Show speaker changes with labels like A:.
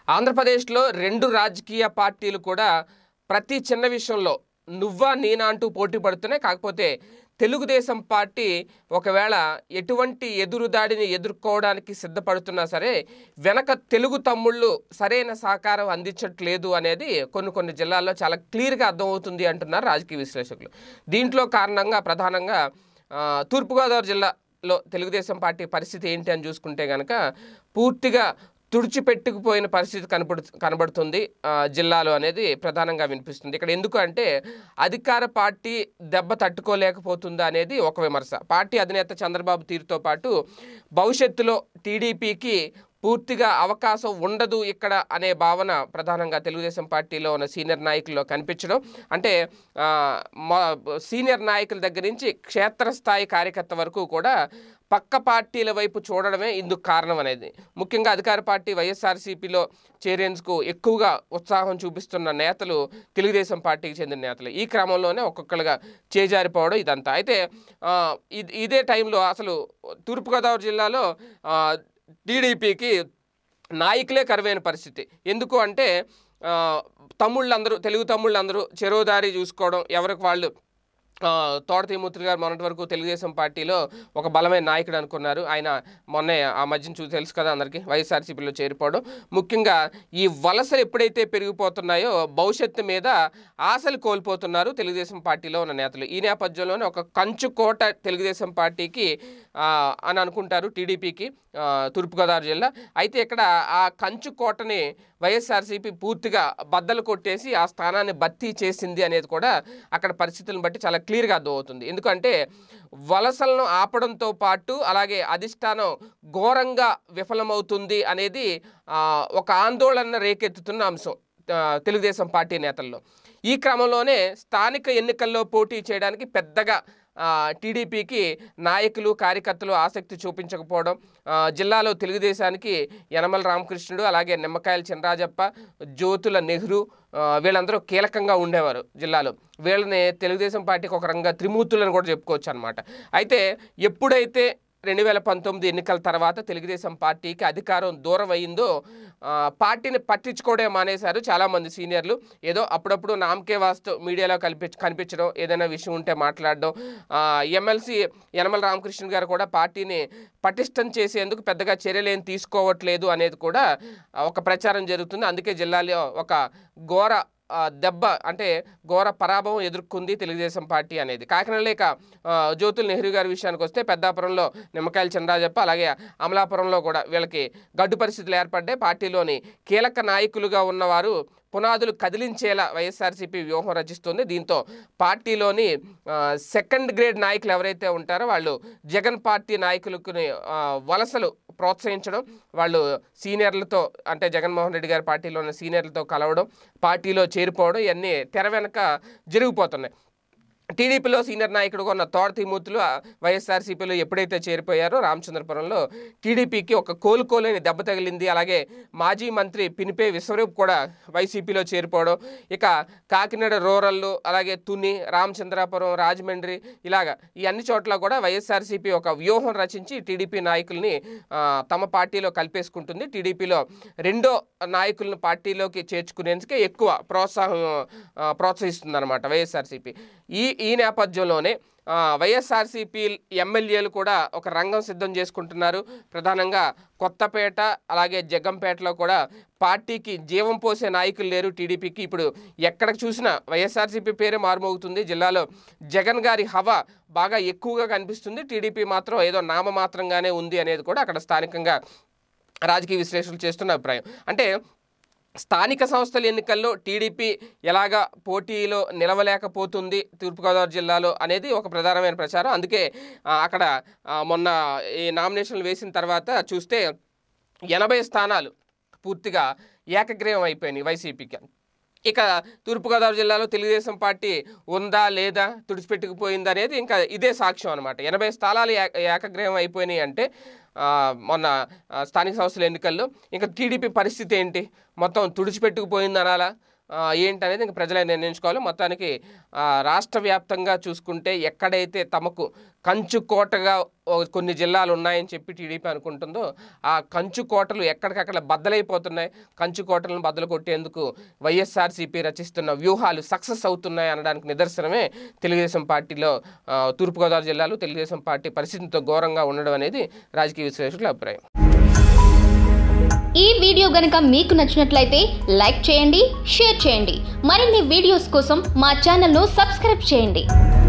A: ఆంధ్రప్రదేశ్లో రెండు రాజకీయ పార్టీలు కూడా ప్రతి చిన్న విషయంలో నువ్వా నేనా అంటూ పోటీ పడుతున్నాయి కాకపోతే తెలుగుదేశం పార్టీ ఒకవేళ ఎటువంటి ఎదురుదాడిని ఎదుర్కోవడానికి సిద్ధపడుతున్నా సరే వెనక తెలుగు తమ్ముళ్ళు సరైన సహకారం అందించట్లేదు అనేది కొన్ని కొన్ని జిల్లాల్లో చాలా క్లియర్గా అర్థమవుతుంది అంటున్నారు రాజకీయ విశ్లేషకులు దీంట్లో కారణంగా ప్రధానంగా ఆ, తూర్పుగోదావరి జిల్లాలో తెలుగుదేశం పార్టీ పరిస్థితి ఏంటి అని చూసుకుంటే కనుక పూర్తిగా తుడిచిపెట్టుకుపోయిన పరిస్థితి కనపడు కనబడుతుంది ఆ, జిల్లాలో అనేది ప్రధానంగా వినిపిస్తుంది ఇక్కడ ఎందుకు అంటే అధికార పార్టీ దెబ్బ తట్టుకోలేకపోతుందా అనేది ఒక విమర్శ పార్టీ అధినేత చంద్రబాబు తీరుతో పాటు భవిష్యత్తులో టీడీపీకి పూర్తిగా అవకాశం ఉండదు ఇక్కడ అనే భావన ప్రధానంగా తెలుగుదేశం పార్టీలో ఉన్న సీనియర్ నాయకుల్లో కనిపించడం అంటే ఆ, మా- సీనియర్ నాయకుల దగ్గర నుంచి క్షేత్రస్థాయి కార్యకర్త వరకు కూడా పక్క పార్టీల వైపు చూడడమే ఇందుకు కారణం అనేది ముఖ్యంగా అధికార పార్టీ వైఎస్ఆర్సీపీలో చేరేందుకు ఎక్కువగా ఉత్సాహం చూపిస్తున్న నేతలు తెలుగుదేశం పార్టీకి చెందిన నేతలు ఈ క్రమంలోనే ఒక్కొక్కరుగా చేజారిపోవడం ఇదంతా అయితే ఆ, ఇద్- ఇదే టైంలో అసలు తూర్పుగోదావరి జిల్లాలో ఆ, టీడీపీకి నాయకులే కరువైన పరిస్థితి ఎందుకు అంటే ఆ, తమ్ముళ్ళందరూ తెలుగు తమ్ముళ్ళందరూ చెరోదారి చూసుకోవడం ఎవరికి వాళ్ళు ఆ, తోట తిమ్మూర్తి గారు మొన్నటి వరకు తెలుగుదేశం పార్టీలో ఒక బలమైన నాయకుడు అనుకున్నారు ఆయన మొన్నే ఆ మధ్యన చూ తెలుసు కదా అందరికీ వైఎస్ఆర్సీపీలో చేరిపోవడం ముఖ్యంగా ఈ వలసలు ఎప్పుడైతే పెరిగిపోతున్నాయో భవిష్యత్తు మీద ఆశలు కోల్పోతున్నారు తెలుగుదేశం పార్టీలో ఉన్న నేతలు ఈ నేపథ్యంలోనే ఒక కంచు కోట తెలుగుదేశం పార్టీకి ఆ, అని అనుకుంటారు టీడీపీకి ఆ, తూర్పుగోదావరి జిల్లా అయితే ఇక్కడ ఆ కంచు కోటని వైఎస్ఆర్సీపీ పూర్తిగా బద్దలు కొట్టేసి ఆ స్థానాన్ని భర్తీ చేసింది అనేది కూడా అక్కడ పరిస్థితులను బట్టి చాలా క్లియర్గా అర్థమవుతుంది ఎందుకంటే వలసలను ఆపడంతో పాటు అలాగే అధిష్టానం ఘోరంగా విఫలమవుతుంది అనేది ఆ, ఒక ఆందోళన రేకెత్తుతున్న అంశం ఆ, తెలుగుదేశం పార్టీ నేతల్లో ఈ క్రమంలోనే స్థానిక ఎన్నికల్లో పోటీ చేయడానికి పెద్దగా ఆ, టీడీపీకి నాయకులు కార్యకర్తలు ఆసక్తి చూపించకపోవడం ఆ, జిల్లాలో తెలుగుదేశానికి యనమల రామకృష్ణుడు అలాగే నిమ్మకాయల చినరాజప్ప జ్యోతుల నెహ్రూ ఆ, వీళ్ళందరూ కీలకంగా ఉండేవారు జిల్లాలో వీళ్ళని తెలుగుదేశం పార్టీకి ఒక రంగా త్రిమూర్తులను కూడా చెప్పుకోవచ్చు అనమాట అయితే ఎప్పుడైతే రెండు వేల పంతొమ్మిది ఎన్నికల తర్వాత తెలుగుదేశం పార్టీకి అధికారం దూరం అయిందో ఆ, పార్టీని పట్టించుకోవడం మానేశారు చాలామంది సీనియర్లు ఏదో అప్పుడప్పుడు నామకే వాస్తు మీడియాలో కల్పి కనిపించడం ఏదైనా విషయం ఉంటే మాట్లాడడం ఆ, ఎమ్మెల్సీ యనమల రామకృష్ణ గారు కూడా పార్టీని పటిష్టం చేసేందుకు పెద్దగా చర్యలు ఏం తీసుకోవట్లేదు అనేది కూడా ఆ, ఒక ప్రచారం జరుగుతుంది అందుకే జిల్లాలో ఒక ఘోర ఆ, దెబ్బ అంటే ఘోర పరాభవం ఎదుర్కొంది తెలుగుదేశం పార్టీ అనేది కాకినాడ లేక ఆ, జ్యోతుల్ నెహ్రూ గారి విషయానికి వస్తే పెద్దాపురంలో నిమ్మకాయల చంద్రాజప్ప అలాగే అమలాపురంలో కూడా వీళ్ళకి గడ్డు పరిస్థితులు ఏర్పడ్డాయి పార్టీలోని కీలక నాయకులుగా ఉన్నవారు పునాదులు కదిలించేలా వైఎస్ఆర్సీపీ వ్యూహం రచిస్తుంది దీంతో పార్టీలోని ఆ, సెకండ్ గ్రేడ్ నాయకులు ఎవరైతే ఉంటారో వాళ్ళు జగన్ పార్టీ నాయకులకు ఆ, వలసలు ప్రోత్సహించడం వాళ్ళు సీనియర్లతో అంటే జగన్మోహన్ రెడ్డి గారి పార్టీలో ఉన్న సీనియర్లతో కలవడం పార్టీలో చేరిపోవడం ఇవన్నీ తెర వెనక జరిగిపోతున్నాయి టీడీపీలో సీనియర్ నాయకుడుగా ఉన్న తోట తిమూర్తులు ఆ, వైఎస్ఆర్సీపీలో ఎప్పుడైతే చేరిపోయారో రామచంద్రపురంలో టీడీపీకి ఒక కోలుకోలేని దెబ్బ తగిలింది అలాగే మాజీ మంత్రి పినిపే విశ్వరూప్ కూడా వైసీపీలో చేరిపోవడం ఇక కాకినాడ రూరల్ అలాగే తుని రామచంద్రాపురం రాజమండ్రి ఇలాగా ఈ అన్ని చోట్ల కూడా వైఎస్ఆర్సీపీ ఒక వ్యూహం రచించి టీడీపీ నాయకుల్ని ఆ, తమ పార్టీలో కలిపేసుకుంటుంది టీడీపీలో రెండో నాయకులను పార్టీలోకి చేర్చుకునేందుకే ఎక్కువ ప్రోత్సాహం ప్రోత్సహిస్తుంది అనమాట వైఎస్ఆర్సీపీ ఈ ఈ నేపథ్యంలోనే ఆ, వైఎస్ఆర్సీపీ ఎమ్మెల్యేలు కూడా ఒక రంగం సిద్ధం చేసుకుంటున్నారు ప్రధానంగా కొత్తపేట అలాగే జగ్గంపేటలో కూడా పార్టీకి జీవం పోసే నాయకులు లేరు టీడీపీకి ఇప్పుడు ఎక్కడ చూసినా వైఎస్ఆర్సీపీ పేరే మారుమోగుతుంది జిల్లాలో జగన్ గారి హవా బాగా ఎక్కువగా కనిపిస్తుంది టీడీపీ మాత్రం ఏదో నామమాత్రంగానే ఉంది అనేది కూడా అక్కడ స్థానికంగా రాజకీయ విశ్లేషణలు చేస్తున్న అభిప్రాయం అంటే స్థానిక సంస్థల ఎన్నికల్లో టీడీపీ ఎలాగా పోటీలో నిలవలేకపోతుంది తూర్పుగోదావరి జిల్లాలో అనేది ఒక ప్రధానమైన ప్రచారం అందుకే ఆ, అక్కడ ఆ, మొన్న ఈ నామినేషన్లు వేసిన తర్వాత చూస్తే ఎనభై స్థానాలు పూర్తిగా ఏకగ్రీవం అయిపోయినాయి వైసీపీకి ఇక తూర్పుగోదావరి జిల్లాలో తెలుగుదేశం పార్టీ ఉందా లేదా తుడిచిపెట్టుకుపోయిందా అనేది ఇంకా ఇదే సాక్ష్యం అనమాట ఎనభై స్థానాలు ఏక ఏకగ్రీవం అయిపోయినాయి అంటే ఆ, మొన్న ఆ, స్థానిక సంస్థల ఎన్నికల్లో ఇంకా టీడీపీ పరిస్థితి ఏంటి మొత్తం తుడిచిపెట్టుకుపోయింది అనాలా ఆ, ఏంటనేది ఇంక ప్రజలే నిర్ణయించుకోవాలి మొత్తానికి ఆ, రాష్ట్ర వ్యాప్తంగా చూసుకుంటే ఎక్కడైతే తమకు కంచు కోటగా ఓ కొన్ని జిల్లాలు ఉన్నాయని చెప్పి టీడీపీ అనుకుంటుందో ఆ కంచు కోటలు ఎక్కడికక్కడ బద్దలైపోతున్నాయి కంచు కోటలను బద్దలు కొట్టేందుకు వైఎస్ఆర్సీపీ రచిస్తున్న వ్యూహాలు సక్సెస్ అవుతున్నాయి అనడానికి నిదర్శనమే తెలుగుదేశం పార్టీలో ఆ, తూర్పుగోదావరి జిల్లాలో తెలుగుదేశం పార్టీ పరిస్థితితో ఘోరంగా ఉండడం అనేది రాజకీయ విశ్లేషకుల అభిప్రాయం
B: ఈ వీడియో గనుక మీకు నచ్చినట్లయితే లైక్ చేయండి షేర్ చేయండి మరిన్ని వీడియోస్ కోసం మా ఛానల్ను సబ్స్క్రైబ్ చేయండి